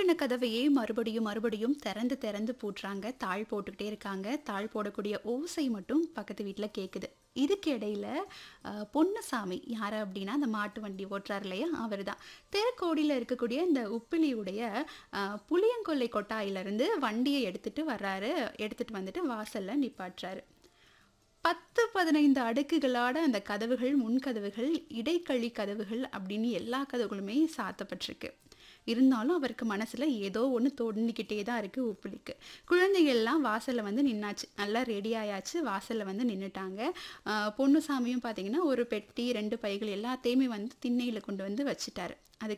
பூட்டின கதவையே மறுபடியும் மறுபடியும் திறந்து திறந்து பூட்டுறாங்க தாழ் போட்டுக்கிட்டே இருக்காங்க தாழ் போடக்கூடிய ஓசை மட்டும் பக்கத்து வீட்டில் கேட்குது இதுக்கு இடையில அஹ், பொன்னுசாமி யார் அப்படின்னா அந்த மாட்டு வண்டி ஓட்டுறாரு இல்லையா அவர் தான் தெருக்கோடியில் இருக்கக்கூடிய இந்த உப்பிலியுடைய அஹ், புளியங்கொல்லை கொட்டாயிலிருந்து வண்டியை எடுத்துட்டு வர்றாரு எடுத்துட்டு வந்துட்டு வாசல்ல நிப்பாட்டுறாரு பத்து பதினைந்து அடுக்குகளோட அந்த கதவுகள் முன்கதவுகள் இடைக்கழி கதவுகள் அப்படின்னு எல்லா கதவுகளுமே சாத்தப்பட்டிருக்கு இருந்தாலும் அவருக்கு மனசில் ஏதோ ஒன்று தோண்டிக்கிட்டே தான் இருக்குது உப்புலிக்கு குழந்தைகள்லாம் வாசலில் வந்து நின்னாச்சு நல்லா ரெடி ஆயாச்சு வாசலில் வந்து நின்றுட்டாங்க பொன்னுசாமியும் பார்த்தீங்கன்னா ஒரு பெட்டி ரெண்டு பைகள் எல்லாத்தையுமே வந்து திண்ணையில் கொண்டு வந்து வச்சுட்டாரு அதுக்கு